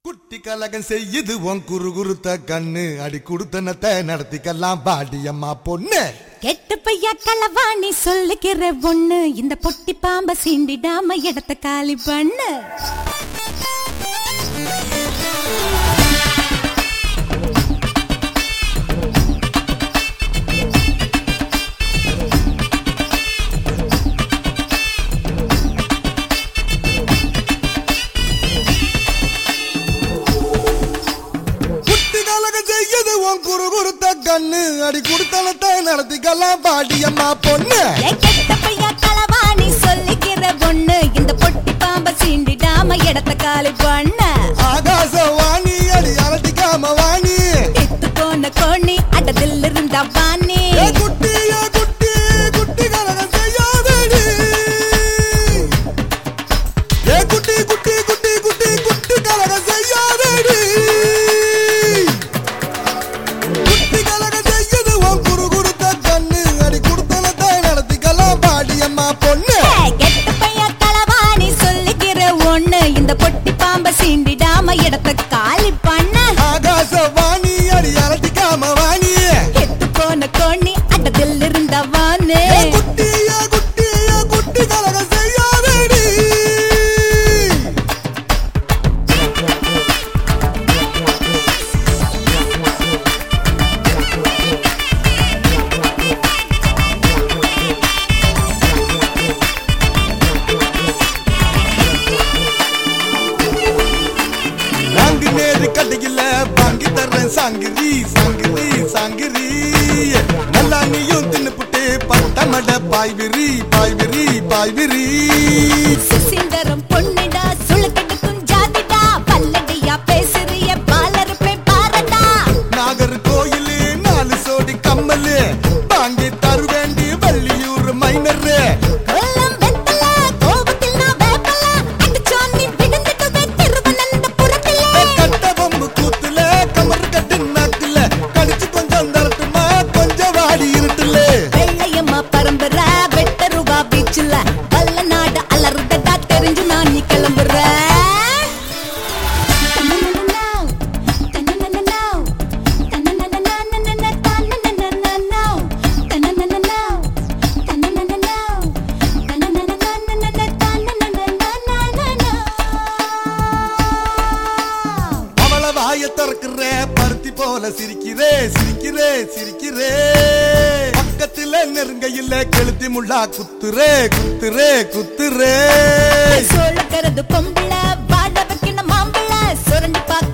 குட்டி கலகம் செய்யுது உன் குரு குருத்த கண்ணு அடி குடுத்தனத்தை நடத்திக்கலாம் பாடியம்மா பொண்ணு கெட்டு பையா களவாணி சொல்லுகிற ஒண்ணு இந்த பொட்டி பாம்ப சீண்டிடாம இடத்த காலி பண்ணு குட்டி கலகம் செய்யுது உன் குரு குருத்த கண்ணு அடி குடுத்தனத்தை நடத்திக்கலாம் பாடியம்மா பொண்ணு ஏ கெட்ட பையா களவாணி சொல்லுகிற ஒண்ணு இந்த பொட்டி பாம்ப சீண்டிடாம இடத்த காலி பண்ணு ஆகாச வாணி அடி அரட்டிக்காம வாணி எத்து போன கோணி அடதில் இருந்தா வாணி ஏ குட்டி ஏ குட்டி குட்டி கலகம் செய்யாதடி ஏ குட்டி குட்டி குட்டி குட்டி குட்டி கலகம் செய்யாதடி குட்டி கலகம் செய்யுது உன் குரு குருத்த கண்ணு அடி குடுத்தனத்தை நடத்திக்கலாம் பாடியம்மா பொண்ணு ஏ, கெட்ட பையா களவாணி சொல்லுகிற ஒண்ணு இந்த பொட்டி பாம்ப சீண்டிடாம இடத்த காலி பண்ணு ஆகாச வாணி அடி அரட்டிக்காம வாணி எத்து போன கோணி அடதில் இருந்த வாணி ஏ குட்டி ஏ குட்டி ஏ குட்டி கலகம் செய்யாதடி நான்கு நேரு கடையில வாங்கி தர்றேன் சாங்கிரி சாங்கிரி சாங்கிரி நல்லா நீயும் தின்னுப்புட்டு பட்டமட பாய்விரி பாய்விரி பாய்விரி சுசீந்தரம் பொண்ணுடா சுளுக்கெடுக்கும் ஜாதிடா பல்லடியா பேசுறிய பாலருப்பே பாரடா நாகர் கோயிலு நாலு சோடி கம்மலு வாங்கி தருவேண்டி வள்ளியூர் மைனரு கொல்லம் வெத்தல கோபத்தில் நான் வேப்பல அடிச்சோன்னி விழுந்துட்டுவே திருவனந்தபுரத்திலே கட்ட பொம்பு கூத்துல கமர் கட்டு நாக்குல கடிச்சு கொஞ்சம் தரட்டுமா கொஞ்சம் வாடி இருட்டுல வெள்ளையம்மா பரம்பரை வெட்டருவா பீச்சுல வல்ல நாடு அலறுதடா தெரிஞ்சு நான் நீ கிளம்புற அவள வாய திறக்குற பருத்தி போல சிரிக்கிறே சிரிக்கிறே சிரிக்கிறே பக்கத்துல நெருங்கையில கெளுத்தி முள்ளா குத்துறே குத்துறே குத்துறே சோழக்கிறது பொம்பளை வாழ வைக்கணும் மாம்பழ சுரண்டி பார்க்க